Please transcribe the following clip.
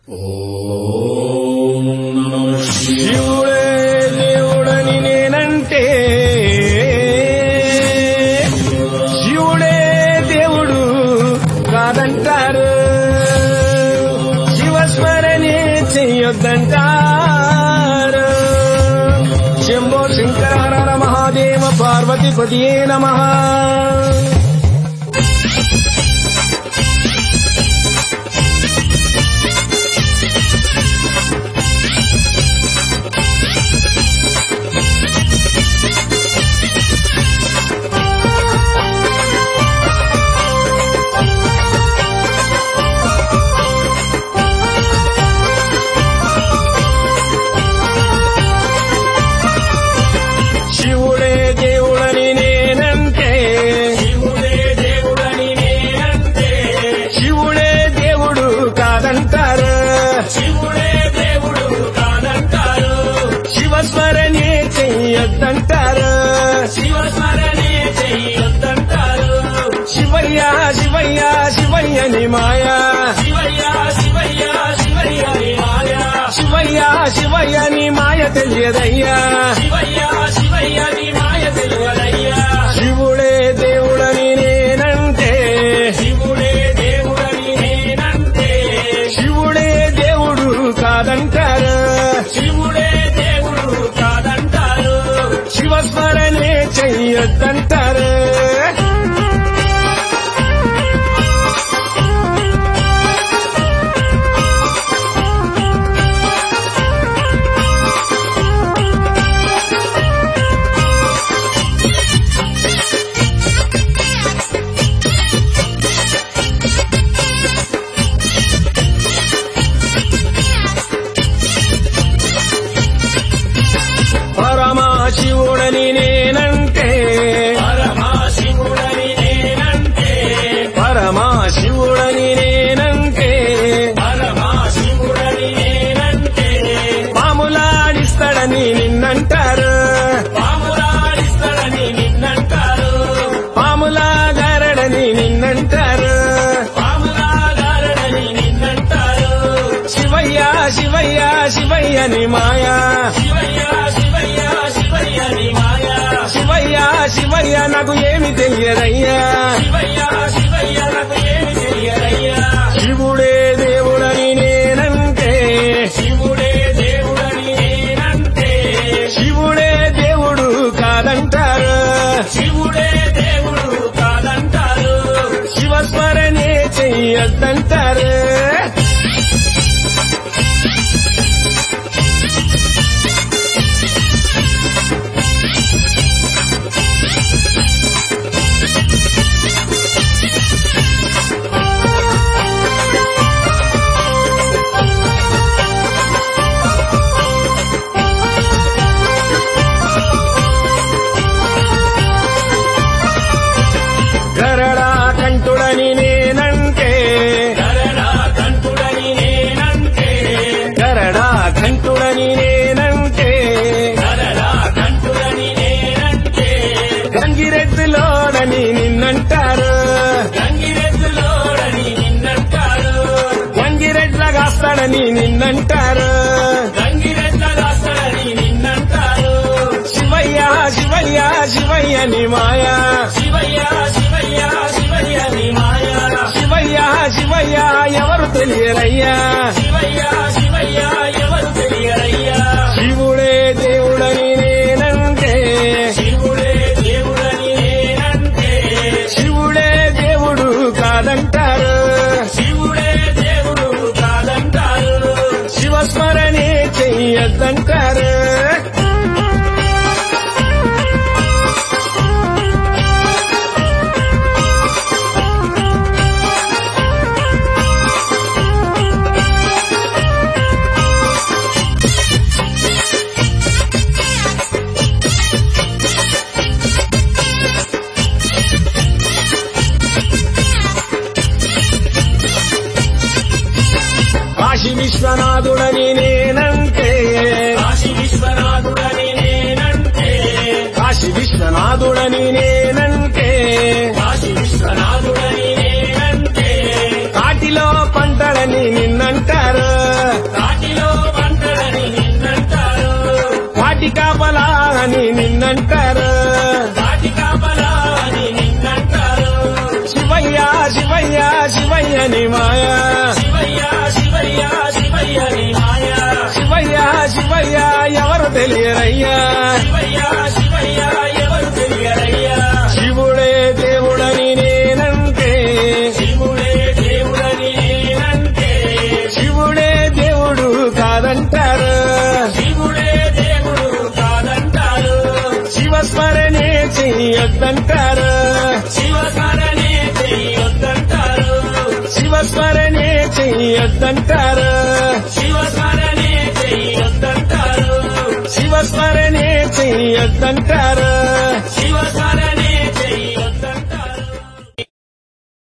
ఓం నమః శివుడే దేవుడని నేనంటే శివుడే దేవుడు కాదంటారు శివస్మరణే చెయ్యొద్దంటారు శంభో శంకర హర హర మహాదేవ పార్వతిపతియే నమః శివుడే దేవుడని నేనంటే శివుడే దేవుడని నేనంటే శివుడే దేవుడు కాదంటారు శివుడే దేవుడు కాదంటారు శివస్మరణే చెయ్యొద్దంటారు శివస్మరణే చెయ్యొద్దంటారు శివయ్య శివయ్య శివయ్యని మాయా శివయ్య శివయ్య శివయ్య నీ మాయ శివయ్య శివయ్యని మాయ తెలియదయ్యా శివయ్య శివయ్య నీ మాయ తెలియదయ్యా శివుడే దేవుడని నేనంటే శివుడే దేవుడని నేనంటే శివుడే దేవుడు కాదంటారు శివుడే దేవుడు కాదంటారు శివస్మరణే చెయ్యొద్దంటారు పరమాశివుడని నేనంటే పరమాశివుడని నేనంటే పరమాశివుడని నేనంటే పరమాశివుడని నేనంటే పాములాడిస్తాడని నిన్నంటారు పాములాడిస్తాడని నిన్నంటారు పాములాగారడని నిన్నంటారు పాములాగారడని నిన్నంటారు శివయ్య శివయ్య శివయ్యని మాయా శివయ్య శివయ్య శివయ్య నీ మాయ శివయ్య శివయ్య నాకు ఏమి తెలియదయ్యా శివయ్య శివయ్య నాకు ఏమి తెలియదయ్యా శివుడే దేవుడని నేనంటే శివుడే దేవుడని నేనంటే శివుడే దేవుడు కాదంటారు శివుడే దేవుడు కాదంటారు శివస్మరణే చెయ్యొద్దంటారు గరడా కంటుడని నేనంటే గరడా కంఠుడని నేనంటే గరడా కంటుడని నేనంటే గరడా కంఠుడని నేనంటే గంగిరెద్దులోడని నిన్నంటారు గంగిరెద్దులోడని నిన్నంటారు గంగిరెడ్ల కాస్తాడని నిన్నంటారు గంగిరెద్ద రాస్తాడని నిన్నంటారు శివయ్య శివయ్య శివయ్యని మాయా శివయ్య శివయ్య శివయ్య నీ మాయ శివయ్య శివయ్య ఎవరు తెలియరయ్యా శివయ్య శివయ్య ఎవరు తెలియరయ్యా శివుడే దేవుడని నేనంటే శివుడే దేవుడని నేనంటే శివుడే దేవుడు కాదంటారు శివుడే దేవుడు కాదంటారు శివస్మరణే చెయ్యొద్దంటారు కాశీ విశ్వనాథుడని నేనంటే కాశీ విశ్వనాథుడని నేనంటే కాశీ విశ్వనాథుడని నేనంటే కాశీ విశ్వనాథుడని నేనంటే కాటిలో పంటడని నిన్నంటారు నీ మాయా శివయ్య శివయ్య శివయ్య నీ మాయ శివయ్య శివయ్య ఎవరు తెలియరయ్యా శివయ్య శివయ్య ఎవరు తెలియరయ్యా శివుడే దేవుడని నేనంటే శివుడే దేవుడని నేనంటే శివుడే దేవుడు కాదంటారు శివుడే దేవుడు కాదంటారు శివస్మరణే చెయ్యొద్దంటారు శివసారనే చెయ్యొద్దంటారు శివస్మరణే చెయ్యొద్దంటారు శివసారనే చెయ్యొద్దంటారు శివస్మరణే చెయ్యొద్దంటారు శివసారనే చెయ్య